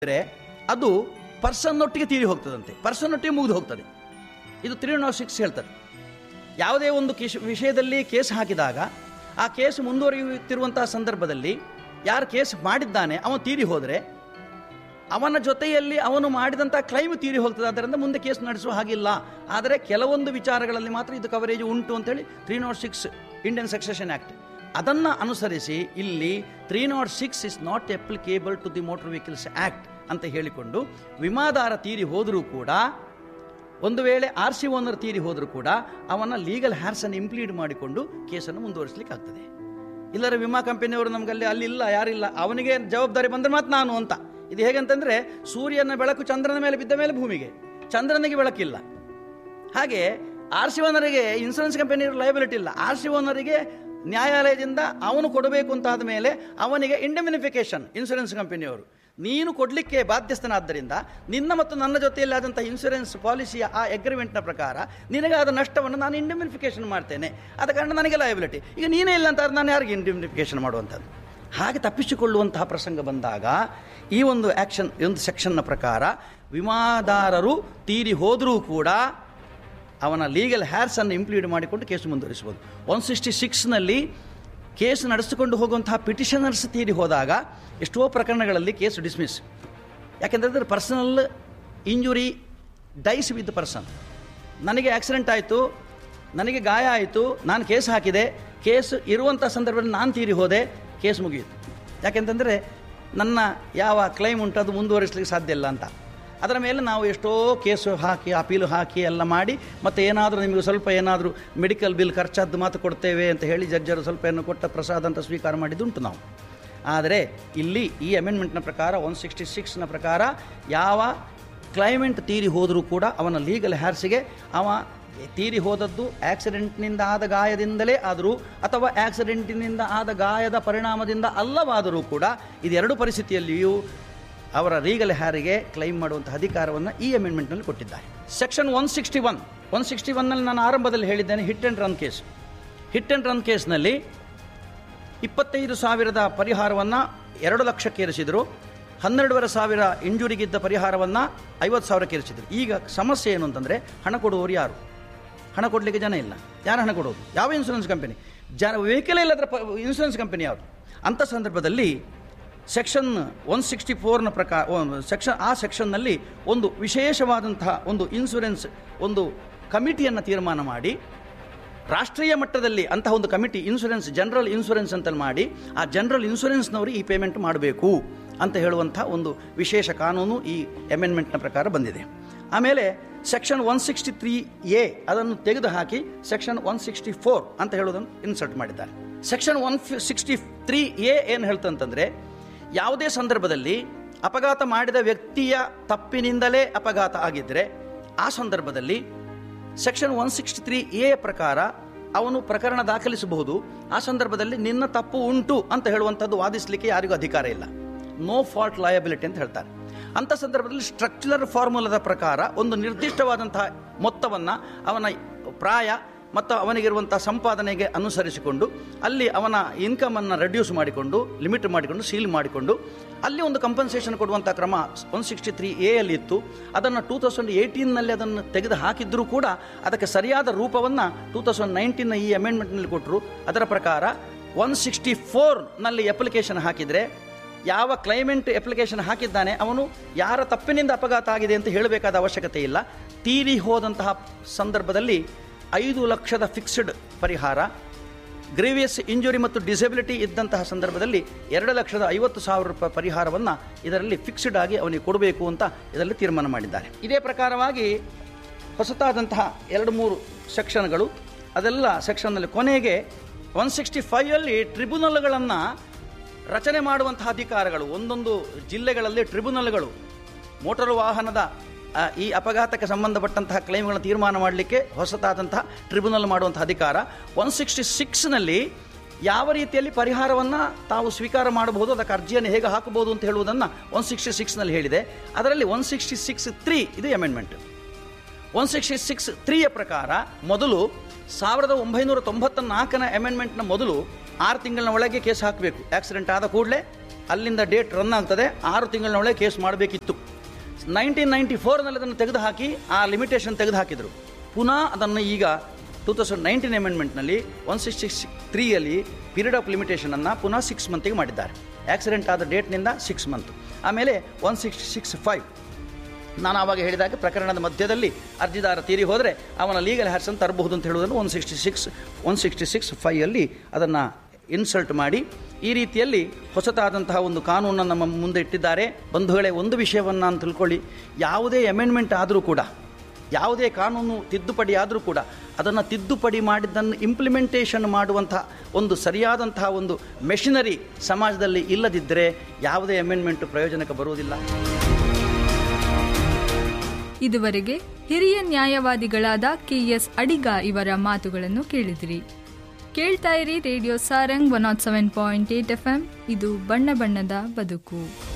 ಅಂದರೆ ಅದು ಪರ್ಸನ್ ಒಟ್ಟಿಗೆ ತೀರಿ ಹೋಗ್ತದಂತೆ ಪರ್ಸನ್ ಒಟ್ಟಿಗೆ ಮುಗಿದು ಹೋಗ್ತದೆ ಇದು ತ್ರೀ ನಾಟ್ ಸಿಕ್ಸ್ ಹೇಳ್ತಾರೆ ಯಾವುದೇ ಒಂದು ಕೇಸ್ ವಿಷಯದಲ್ಲಿ ಕೇಸ್ ಹಾಕಿದಾಗ ಆ ಕೇಸ್ ಮುಂದುವರಿಯುತ್ತಿರುವಂತಹ ಸಂದರ್ಭದಲ್ಲಿ ಯಾರು ಕೇಸ್ ಮಾಡಿದ್ದಾನೆ ಅವನು ತೀರಿ ಹೋದರೆ ಅವನ ಜೊತೆಯಲ್ಲಿ ಅವನು ಮಾಡಿದಂಥ ಕ್ಲೈಮ್ ತೀರಿ ಹೋಗ್ತದೆ ಅದರಿಂದ ಮುಂದೆ ಕೇಸ್ ನಡೆಸುವ ಹಾಗಿಲ್ಲ ಆದರೆ ಕೆಲವೊಂದು ವಿಚಾರಗಳಲ್ಲಿ ಮಾತ್ರ ಇದು ಕವರೇಜ್ ಉಂಟು ಅಂತೇಳಿ three nought six Indian succession act ಅದನ್ನು ಅನುಸರಿಸಿ ಇಲ್ಲಿ three nought six is not applicable to the motor vehicles act ಅಂತ ಹೇಳಿಕೊಂಡು ವಿಮಾದಾರ ತೀರಿ ಹೋದರೂ ಕೂಡ ಒಂದು ವೇಳೆ ಆರ್ ಸಿ ಓನರ್ ತೀರಿ ಹೋದರೂ ಕೂಡ ಅವನ ಲೀಗಲ್ ಹ್ಯಾರ್ಸನ್ನು ಇಂಪ್ಲೀಡ್ ಮಾಡಿಕೊಂಡು ಕೇಸನ್ನು ಮುಂದುವರಿಸಲಿಕ್ಕೆ ಆಗ್ತದೆ ಇಲ್ಲರ ವಿಮಾ ಕಂಪನಿಯವರು ನಮಗಲ್ಲಿ ಅಲ್ಲಿ ಇಲ್ಲ ಯಾರಿಲ್ಲ ಅವನಿಗೆ ಜವಾಬ್ದಾರಿ ಬಂದರೆ ಮಾತ್ರ ನಾನು ಅಂತ ಇದು ಹೇಗಂತಂದ್ರೆ ಸೂರ್ಯನ ಬೆಳಕು ಚಂದ್ರನ ಮೇಲೆ ಬಿದ್ದ ಮೇಲೆ ಭೂಮಿಗೆ ಚಂದ್ರನಿಗೆ ಬೆಳಕಿಲ್ಲ ಹಾಗೆ ಆರ್ ಸಿ ಓನರಿಗೆ ಇನ್ಸೂರೆನ್ಸ್ ಕಂಪನಿ ಲಯಬಿಲಿಟಿ ಇಲ್ಲ ಆರ್ ಸಿ ಓನರಿಗೆ ನ್ಯಾಯಾಲಯದಿಂದ ಅವನು ಕೊಡಬೇಕು ಅಂತಾದ ಮೇಲೆ ಅವನಿಗೆ ಇಂಡೆಮಿನಿಫಿಕೇಶನ್ ಇನ್ಸೂರೆನ್ಸ್ ಕಂಪನಿಯವರು ನೀನು ಕೊಡಲಿಕ್ಕೆ ಬಾಧ್ಯಸ್ಥನಾದ್ದರಿಂದ ನಿನ್ನ ಮತ್ತು ನನ್ನ ಜೊತೆಯಲ್ಲಿ ಆದಂಥ ಇನ್ಸೂರೆನ್ಸ್ ಪಾಲಿಸಿಯ ಆ ಅಗ್ರಿಮೆಂಟ್ನ ಪ್ರಕಾರ ನಿನಗಾದ ನಷ್ಟವನ್ನು ನಾನು ಇಂಡೆಮಿನಿಫಿಕೇಶನ್ ಮಾಡ್ತೇನೆ ಆದ ಕಾರಣ ನನಗೆ ಲಯಬಿಲಿಟಿ ಈಗ ನೀನೇ ಇಲ್ಲ ಅಂತ ನಾನು ಯಾರಿಗೆ ಇಂಡೆಮಿನಿಫಿಕೇಶನ್ ಮಾಡುವಂಥದ್ದು ಹಾಗೆ ತಪ್ಪಿಸಿಕೊಳ್ಳುವಂತಹ ಪ್ರಸಂಗ ಬಂದಾಗ ಈ ಒಂದು ಆ್ಯಕ್ಷನ್ ಈ ಒಂದು ಸೆಕ್ಷನ್ನ ಪ್ರಕಾರ ವಿಮಾದಾರರು ತೀರಿ ಹೋದರೂ ಕೂಡ ಅವನ ಲೀಗಲ್ ಹ್ಯಾರ್ಸನ್ನು ಇಂಪ್ಲೀಡ್ ಮಾಡಿಕೊಂಡು ಕೇಸು ಮುಂದುವರಿಸಬಹುದು ಒನ್ ಸಿಕ್ಸ್ಟಿ ಸಿಕ್ಸ್ನಲ್ಲಿ ಕೇಸ್ ನಡೆಸಿಕೊಂಡು ಹೋಗುವಂತಹ ಪಿಟಿಷನರ್ಸ್ ತೀರಿ ಹೋದಾಗ ಎಷ್ಟೋ ಪ್ರಕರಣಗಳಲ್ಲಿ ಕೇಸು ಡಿಸ್ಮಿಸ್ ಯಾಕೆಂದರೆ personal injury dies with person ನನಗೆ ಆಕ್ಸಿಡೆಂಟ್ ಆಯಿತು ನನಗೆ ಗಾಯ ಆಯಿತು ನಾನು ಕೇಸ್ ಹಾಕಿದೆ ಕೇಸ್ ಇರುವಂಥ ಸಂದರ್ಭದಲ್ಲಿ ನಾನು ತೀರಿ ಹೋದೆ ಕೇಸ್ ಮುಗಿಯಿತು ಯಾಕೆಂತಂದರೆ ನನ್ನ ಯಾವ ಕ್ಲೈಮ್ ಉಂಟು ಅದು ಮುಂದುವರಿಸಲಿಕ್ಕೆ ಸಾಧ್ಯ ಇಲ್ಲ ಅಂತ ಅದರ ಮೇಲೆ ನಾವು ಎಷ್ಟೋ ಕೇಸು ಹಾಕಿ ಅಪೀಲು ಹಾಕಿ ಎಲ್ಲ ಮಾಡಿ ಮತ್ತು ಏನಾದರೂ ನಿಮಗೆ ಸ್ವಲ್ಪ ಏನಾದರೂ ಮೆಡಿಕಲ್ ಬಿಲ್ ಖರ್ಚಾದ್ದು ಮಾತು ಕೊಡ್ತೇವೆ ಅಂತ ಹೇಳಿ ಜಡ್ಜರು ಸ್ವಲ್ಪ ಏನು ಕೊಟ್ಟ ಪ್ರಸಾದ ಅಂತ ಸ್ವೀಕಾರ ಮಾಡಿದ್ದುಂಟು ನಾವು ಆದರೆ ಇಲ್ಲಿ ಈ ಅಮೆಂಡ್ಮೆಂಟ್ನ ಪ್ರಕಾರ ಒನ್ ಸಿಕ್ಸ್ಟಿ ಸಿಕ್ಸ್ನ ಪ್ರಕಾರ ಯಾವ ಕ್ಲೈಮೆಂಟ್ ತೀರಿ ಹೋದರೂ ಕೂಡ ಅವನ ಲೀಗಲ್ ಹ್ಯಾರ್ಸಿಗೆ ಅವ ತೀರಿ ಹೋದದ್ದು ಆಕ್ಸಿಡೆಂಟ್ನಿಂದ ಆದ ಗಾಯದಿಂದಲೇ ಆದರೂ ಅಥವಾ ಆಕ್ಸಿಡೆಂಟಿನಿಂದ ಆದ ಗಾಯದ ಪರಿಣಾಮದಿಂದ ಅಲ್ಲವಾದರೂ ಕೂಡ ಇದೆರಡು ಪರಿಸ್ಥಿತಿಯಲ್ಲಿಯೂ ಅವರ ಲೀಗಲ್ ಹ್ಯಾರಿಗೆ ಕ್ಲೈಮ್ ಮಾಡುವಂಥ ಅಧಿಕಾರವನ್ನು ಈ ಅಮೆಂಡ್ಮೆಂಟ್ನಲ್ಲಿ ಕೊಟ್ಟಿದ್ದಾರೆ section one sixty one one sixty ಒನ್ನಲ್ಲಿ ನಾನು ಆರಂಭದಲ್ಲಿ ಹೇಳಿದ್ದೇನೆ hit and run case hit and run ಕೇಸ್ನಲ್ಲಿ ಇಪ್ಪತ್ತೈದು ಸಾವಿರದ ಪರಿಹಾರವನ್ನು ಎರಡು ಲಕ್ಷಕ್ಕೆ ಏರಿಸಿದರು ಹನ್ನೆರಡೂವರೆ ಸಾವಿರ ಇಂಜುರಿಗಿದ್ದ ಪರಿಹಾರವನ್ನು ಐವತ್ತು ಸಾವಿರಕ್ಕೆ ಏರಿಸಿದರು ಈಗ ಸಮಸ್ಯೆ ಏನು ಅಂತಂದರೆ ಹಣ ಕೊಡುವವರು ಯಾರು ಹಣ ಕೊಡಲಿಕ್ಕೆ ಜನ ಇಲ್ಲ ಯಾರು ಹಣ ಕೊಡೋದು ಯಾವ ಇನ್ಶೂರೆನ್ಸ್ ಕಂಪನಿ ಜನ ವೆಹಿಕಲ್ ಇಲ್ಲದ್ರ ಪ ಇನ್ಶೂರೆನ್ಸ್ ಕಂಪನಿ ಯಾವುದು ಅಂಥ ಸಂದರ್ಭದಲ್ಲಿ ಸೆಕ್ಷನ್ ಒನ್ ಸಿಕ್ಸ್ಟಿ ಫೋರ್ನ ಪ್ರಕಾರ ಸೆಕ್ಷನ್ ಆ ಸೆಕ್ಷನ್ನಲ್ಲಿ ಒಂದು ವಿಶೇಷವಾದಂತಹ ಒಂದು ಇನ್ಶೂರೆನ್ಸ್ ಒಂದು ಕಮಿಟಿಯನ್ನು ತೀರ್ಮಾನ ಮಾಡಿ ರಾಷ್ಟ್ರೀಯ ಮಟ್ಟದಲ್ಲಿ ಅಂತಹ ಒಂದು ಕಮಿಟಿ ಇನ್ಶೂರೆನ್ಸ್ ಜನರಲ್ ಇನ್ಶೂರೆನ್ಸ್ ಅಂತ ಮಾಡಿ ಆ ಜನರಲ್ ಇನ್ಶೂರೆನ್ಸ್ನವರು ಈ ಪೇಮೆಂಟ್ ಮಾಡಬೇಕು ಅಂತ ಹೇಳುವಂಥ ಒಂದು ವಿಶೇಷ ಕಾನೂನು ಈ ಅಮೆಂಡ್ಮೆಂಟ್ನ ಪ್ರಕಾರ ಬಂದಿದೆ ಆಮೇಲೆ section one sixty three A ಅದನ್ನು ತೆಗೆದುಹಾಕಿ ಸೆಕ್ಷನ್ ಒನ್ ಸಿಕ್ಸ್ಟಿ ಫೋರ್ ಅಂತ ಹೇಳೋದನ್ನು ಇನ್ಸರ್ಟ್ ಮಾಡಿದ್ದಾರೆ section one sixty three A ಏನು ಹೇಳ್ತಂತಂದರೆ ಯಾವುದೇ ಸಂದರ್ಭದಲ್ಲಿ ಅಪಘಾತ ಮಾಡಿದ ವ್ಯಕ್ತಿಯ ತಪ್ಪಿನಿಂದಲೇ ಅಪಘಾತ ಆಗಿದ್ದರೆ ಆ ಸಂದರ್ಭದಲ್ಲಿ section one sixty three A ಪ್ರಕಾರ ಅವನು ಪ್ರಕರಣ ದಾಖಲಿಸಬಹುದು ಆ ಸಂದರ್ಭದಲ್ಲಿ ನಿನ್ನ ತಪ್ಪು ಉಂಟು ಅಂತ ಹೇಳುವಂಥದ್ದು ವಾದಿಸಲಿಕ್ಕೆ ಯಾರಿಗೂ ಅಧಿಕಾರ ಇಲ್ಲ ನೋ ಫಾಲ್ಟ್ ಲಯಬಿಲಿಟಿ ಅಂತ ಹೇಳ್ತಾರೆ ಅಂಥ ಸಂದರ್ಭದಲ್ಲಿ ಸ್ಟ್ರಕ್ಚರಲ್ ಫಾರ್ಮುಲಾದ ಪ್ರಕಾರ ಒಂದು ನಿರ್ದಿಷ್ಟವಾದಂತಹ ಮೊತ್ತವನ್ನು ಅವನ ಪ್ರಾಯ ಮತ್ತು ಅವನಿಗಿರುವಂಥ ಸಂಪಾದನೆಗೆ ಅನುಸರಿಸಿಕೊಂಡು ಅಲ್ಲಿ ಅವನ ಇನ್ಕಮನ್ನು ರೆಡ್ಯೂಸ್ ಮಾಡಿಕೊಂಡು ಲಿಮಿಟ್ ಮಾಡಿಕೊಂಡು ಸೀಲ್ ಮಾಡಿಕೊಂಡು ಅಲ್ಲಿ ಒಂದು ಕಂಪನ್ಸೇಷನ್ ಕೊಡುವಂಥ ಕ್ರಮ ಒನ್ ಸಿಕ್ಸ್ಟಿ ತ್ರೀ ಎ ಅಲ್ಲಿ ಇತ್ತು ಅದನ್ನು ಟೂ ತೌಸಂಡ್ ಏಯ್ಟೀನ್ನಲ್ಲಿ ಅದನ್ನು ತೆಗೆದು ಹಾಕಿದ್ರೂ ಕೂಡ ಅದಕ್ಕೆ ಸರಿಯಾದ ರೂಪವನ್ನು ಟೂ ತೌಸಂಡ್ ನೈನ್ಟೀನ್ನ ಈ ಅಮೆಂಡ್ಮೆಂಟ್ನಲ್ಲಿ ಕೊಟ್ಟರು ಅದರ ಪ್ರಕಾರ ಒನ್ ಸಿಕ್ಸ್ಟಿ ಫೋರ್ನಲ್ಲಿ ಅಪ್ಲಿಕೇಶನ್ ಹಾಕಿದರೆ ಯಾವ ಕ್ಲೈಮೆಂಟ್ ಅಪ್ಲಿಕೇಶನ್ ಹಾಕಿದ್ದಾನೆ ಅವನು ಯಾರ ತಪ್ಪಿನಿಂದ ಅಪಘಾತ ಆಗಿದೆ ಅಂತ ಹೇಳಬೇಕಾದ ಅವಶ್ಯಕತೆ ಇಲ್ಲ ತೀರಿ ಹೋದಂತಹ ಸಂದರ್ಭದಲ್ಲಿ ಐದು ಲಕ್ಷದ ಫಿಕ್ಸ್ಡ್ ಪರಿಹಾರ ಗ್ರೀವಿಯಸ್ ಇಂಜುರಿ ಮತ್ತು ಡಿಸೆಬಿಲಿಟಿ ಇದ್ದಂತಹ ಸಂದರ್ಭದಲ್ಲಿ ಎರಡು ಲಕ್ಷದ ಐವತ್ತು ಸಾವಿರ ರೂಪಾಯಿ ಪರಿಹಾರವನ್ನು ಇದರಲ್ಲಿ ಫಿಕ್ಸ್ಡ್ ಆಗಿ ಅವನಿಗೆ ಕೊಡಬೇಕು ಅಂತ ಇದರಲ್ಲಿ ತೀರ್ಮಾನ ಮಾಡಿದ್ದಾರೆ ಇದೇ ಪ್ರಕಾರವಾಗಿ ಹೊಸತಾದಂತಹ ಎರಡು ಮೂರು ಸೆಕ್ಷನ್ಗಳು ಅದೆಲ್ಲ ಸೆಕ್ಷನ್ನಲ್ಲಿ ಕೊನೆಗೆ ಒನ್ ಸಿಕ್ಸ್ಟಿ ಫೈವಲ್ಲಿ ಟ್ರಿಬ್ಯುನಲ್ಗಳನ್ನು ರಚನೆ ಮಾಡುವಂತಹ ಅಧಿಕಾರಗಳು ಒಂದೊಂದು ಜಿಲ್ಲೆಗಳಲ್ಲಿ ಟ್ರಿಬ್ಯುನಲ್ಗಳು ಮೋಟಾರು ವಾಹನದ ಆ, ಈ ಅಪಘಾತಕ್ಕೆ ಸಂಬಂಧಪಟ್ಟಂತಹ ಕ್ಲೈಮ್ಗಳನ್ನು ತೀರ್ಮಾನ ಮಾಡಲಿಕ್ಕೆ ಹೊಸತಾದಂತಹ ಟ್ರಿಬ್ಯುನಲ್ ಮಾಡುವಂತಹ ಅಧಿಕಾರ ಒನ್ ಸಿಕ್ಸ್ಟಿ ಸಿಕ್ಸ್ನಲ್ಲಿ ಯಾವ ರೀತಿಯಲ್ಲಿ ಪರಿಹಾರವನ್ನು ತಾವು ಸ್ವೀಕಾರ ಮಾಡಬಹುದು ಅದಕ್ಕೆ ಅರ್ಜಿಯನ್ನು ಹೇಗೆ ಹಾಕಬಹುದು ಅಂತ ಹೇಳುವುದನ್ನು ಒನ್ ಸಿಕ್ಸ್ಟಿ ಸಿಕ್ಸ್ನಲ್ಲಿ ಹೇಳಿದೆ ಅದರಲ್ಲಿ ಒನ್ ಸಿಕ್ಸ್ಟಿ ಸಿಕ್ಸ್ ತ್ರೀ ಇದು ಅಮೆಂಡ್ಮೆಂಟ್ ಒನ್ ಸಿಕ್ಸ್ಟಿ ಸಿಕ್ಸ್ ತ್ರೀಯ ಪ್ರಕಾರ ಮೊದಲು ಸಾವಿರದ ಒಂಬೈನೂರ ತೊಂಬತ್ತ ನಾಲ್ಕನ ಅಮೆಂಡ್ಮೆಂಟ್ನ ಮೊದಲು ಆರು ತಿಂಗಳಿನ ಒಳಗೆ ಕೇಸ್ ಹಾಕಬೇಕು ಆಕ್ಸಿಡೆಂಟ್ ಆದ ಕೂಡಲೇ ಅಲ್ಲಿಂದ ಡೇಟ್ ರನ್ ಆಗ್ತದೆ ಆರು ತಿಂಗಳಿನೊಳಗೆ ಕೇಸ್ ಮಾಡಬೇಕಿತ್ತು ನೈನ್ಟೀನ್ ನೈಂಟಿ ಫೋರ್ನಲ್ಲಿ ಅದನ್ನು ತೆಗೆದುಹಾಕಿ ಆ ಲಿಮಿಟೇಷನ್ ತೆಗೆದುಹಾಕಿದರು ಪುನಃ ಅದನ್ನು ಈಗ ಟೂ ತೌಸಂಡ್ ನೈನ್ಟೀನ್ ಅಮೆಂಡ್ಮೆಂಟ್ನಲ್ಲಿ ಒನ್ ಸಿಕ್ಸ್ ಸಿಕ್ಸ್ ತ್ರೀಯಲ್ಲಿ ಪೀರಿಯಡ್ ಆಫ್ ಲಿಮಿಟೇಷನನ್ನು ಪುನಃ ಸಿಕ್ಸ್ ಮಂತಿಗೆ ಮಾಡಿದ್ದಾರೆ ಆಕ್ಸಿಡೆಂಟ್ ಆದ ಡೇಟ್ನಿಂದ ಸಿಕ್ಸ್ ಮಂತ್ ಆಮೇಲೆ ಒನ್ ಸಿಕ್ಸ್ ಸಿಕ್ಸ್ ಫೈವ್ ನಾನು ಆವಾಗ ಹೇಳಿದಾಗ ಪ್ರಕರಣದ ಮಧ್ಯದಲ್ಲಿ ಅರ್ಜಿದಾರ ತೀರಿ ಹೋದರೆ ಅವನ ಲೀಗಲ್ ಹ್ಯಾರ್ಸನ್ ತರಬಹುದು ಅಂತ ಹೇಳುವುದನ್ನು one sixty six one sixty six ಫೈಯಲ್ಲಿ ಅದನ್ನು ಇನ್ಸಲ್ಟ್ ಮಾಡಿ ಈ ರೀತಿಯಲ್ಲಿ ಹೊಸತಾದಂತಹ ಒಂದು ಕಾನೂನನ್ನು ನಮ್ಮ ಮುಂದೆ ಇಟ್ಟಿದ್ದಾರೆ ಬಂಧುಗಳೇ ಒಂದು ವಿಷಯವನ್ನು ನಾನು ತಿಳ್ಕೊಳ್ಳಿ ಯಾವುದೇ ಅಮೆಂಡ್ಮೆಂಟ್ ಆದರೂ ಕೂಡ ಯಾವುದೇ ಕಾನೂನು ತಿದ್ದುಪಡಿ ಆದರೂ ಕೂಡ ಅದನ್ನು ತಿದ್ದುಪಡಿ ಮಾಡಿದ್ದನ್ನು ಇಂಪ್ಲಿಮೆಂಟೇಷನ್ ಮಾಡುವಂತಹ ಒಂದು ಸರಿಯಾದಂತಹ ಒಂದು ಮೆಷಿನರಿ ಸಮಾಜದಲ್ಲಿ ಇಲ್ಲದಿದ್ದರೆ ಯಾವುದೇ ಅಮೆಂಡ್ಮೆಂಟ್ ಪ್ರಯೋಜನಕ್ಕೆ ಬರುವುದಿಲ್ಲ ಇದುವರೆಗೆ ಹಿರಿಯ ನ್ಯಾಯವಾದಿಗಳಾದ ಕೆಎಸ್ ಅಡಿಗ ಇವರ ಮಾತುಗಳನ್ನು ಕೇಳಿದಿರಿ ಕೇಳ್ತಾ ಇರಿ radio Sarang one nought seven point eight F M ಇದು ಬಣ್ಣ ಬಣ್ಣದ ಬದುಕು